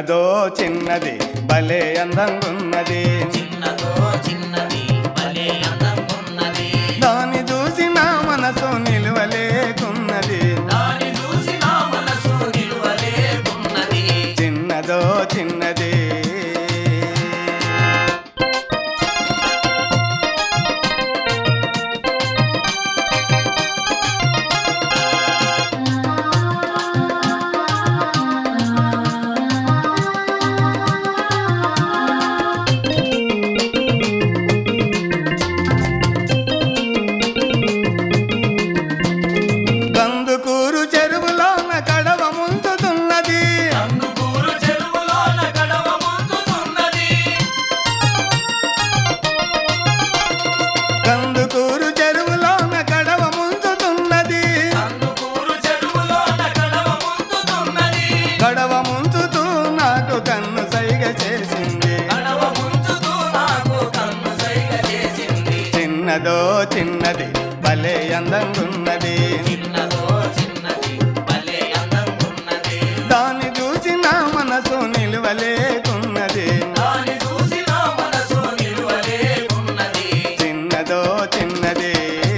చిన్నదో చిన్నది భలే అందంగున్నది చిన్నదో చిన్నది భలే అందంగున్నది దాని చూసి నా మనసు నిలువలేకున్నది దాని చూసి నా మనసు నిలువలేకున్నది చిన్నదో చిన్నది కందుకూరు చెరువులోన కడవ ముంచుతున్నది కందుకూరు చెరువులోన గడవ ముందుతున్నది కందుకూరు చెరువులోన కడవ ముంచుతున్నది కందుకూరు చెరువులోన గడవ ముందుతున్నది కడవ ముంచుతూ నాకు కన్ను సైగ చేసింది గడవ ముంచుతూ నాకు కన్ను సైగ చేసింది చిన్నదో చిన్నది భలే అందంగున్నది చిన్నదో చిన్నది భలే అందంగున్నది దాన్ని చూసి నా మనసు నిలువలేకున్నది దాని చూసి నా మనసు నిలువలేకున్నది చిన్నదో చిన్నది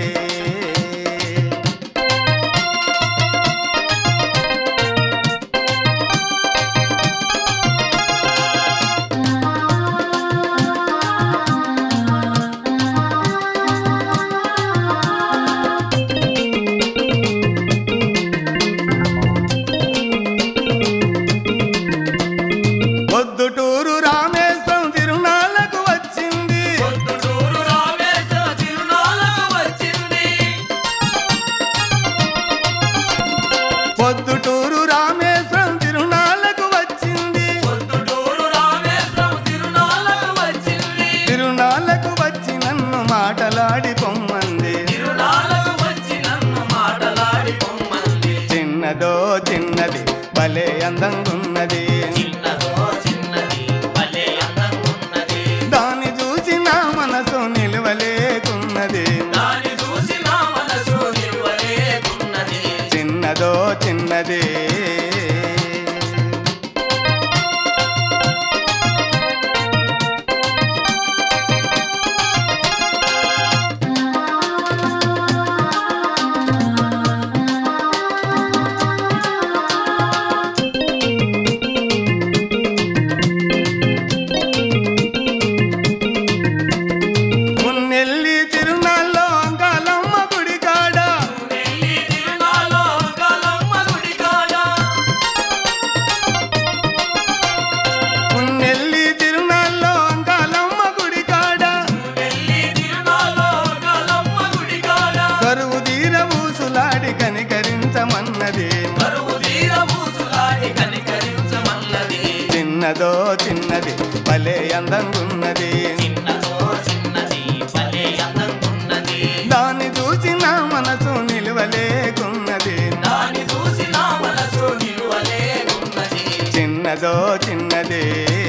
పొద్దుటూరు రామేశ్వరం తిరునాళ్ళకు వచ్చింది పొద్దుటూరు రామేశ్వర తిరునాళ్ళకు వచ్చింది పొద్దుటూరు రామేశ్వరం తిరునాళ్ళకు వచ్చింది పొద్దుటూరు రామేశ్వరం తిరునాళ్ళకు వచ్చింది తిరునాళ్ళకు వచ్చి నన్ను మాటలాడి పొమ్మంది తిరునాళ్ళకు వచ్చి నన్ను మాటలాడి పొమ్మంది చిన్నదో చిన్నది భలే అందంగున్నది చిన్నదో చిన్నది భలే అందంగున్నది దాన్ని చూసి నా మనసు నిలువలేకున్నది దాని చూసి నా మనసు నిలువలేకున్నది చిన్నదో చిన్నది మున్నెల్లి తిరునాళ్ళలో అంకాలమ్మ గుడి కాడ నెల్లి తిరునాళ్ళలో కలమ్మ గుడి కాడ మున్నెల్లి తిరునాళ్ళలో అంకాలమ్మ గుడి కాడ నెల్లి తిరునాళ్ళలో కలమ్మ గుడి కాడ కరువు తీర ఊసులాడి కనికరించమన్నది కరువు తీర మూసులాడి కనికరించమన్నది చిన్నదో చిన్నది భలే అందంగున్నది చిన్నదో చిన్నది భలే అందంగున్నది దాన్ని చూసి నా మనసు నిలువలేకున్నది దాని చూసి నా మనసు నిలువలేకున్నది చిన్నదో చిన్నది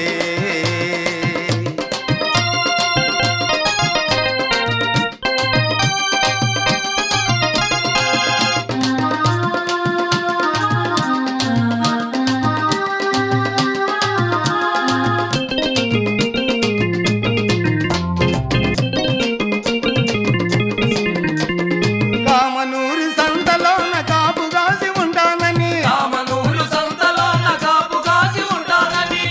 కామనూరి సంతలోన కాపు కాసి ఉంటానని కామనూరు సంతలోన కాపు కాసి ఉంటానని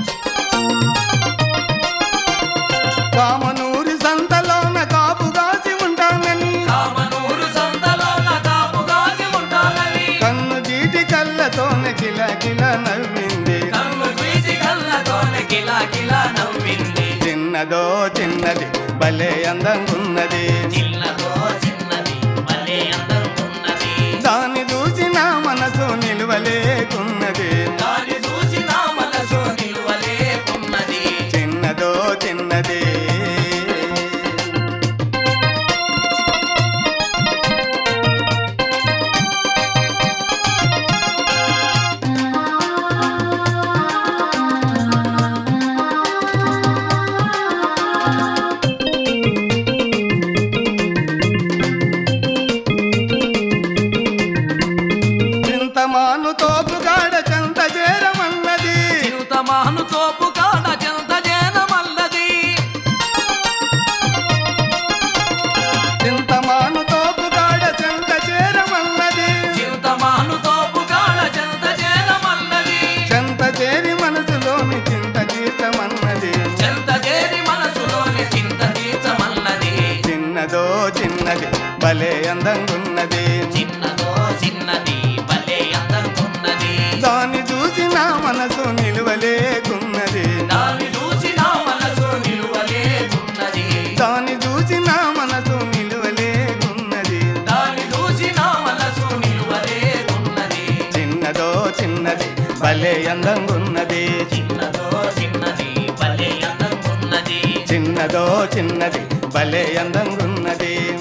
కామనూరి సంతలోన కాపు కాసి ఉంటానని కామనూరు సంతలోన కాపు కాసి ఉంటానని కన్ను జీటి కళ్ళతోన కిల కిల నవ్వింది కన్ను చూసి కళ్ళతోనే కిలా కిలా నవ్వింది చిన్నదో చిన్నది భలే అందంగున్నది చిన్నదో చిన్నది భలే అందంగున్నది దాన్ని చూసి నా మనసు నిలువలేకున్నది దాని చూసి నా మనసు నిలువలేకున్నది చిన్నదో చిన్నది చిన్నది భలే అందంగున్నది చిన్నదో చిన్నది భలే అందంగున్నది దాన్ని చూసి నా మనసు నిలువలేకున్నది దాన్ని చూసి నా మనసు నిలువలేకున్నది దాన్ని చూసి నా మనసు నిలువలేకున్నది దాన్ని చూసి నా మనసు నిలువలేకున్నది చిన్నదో చిన్నది భలే అందంగున్నది చిన్నదో చిన్నది భలే అందంగున్నది చిన్నదో చిన్నది భలే అందంగున్నది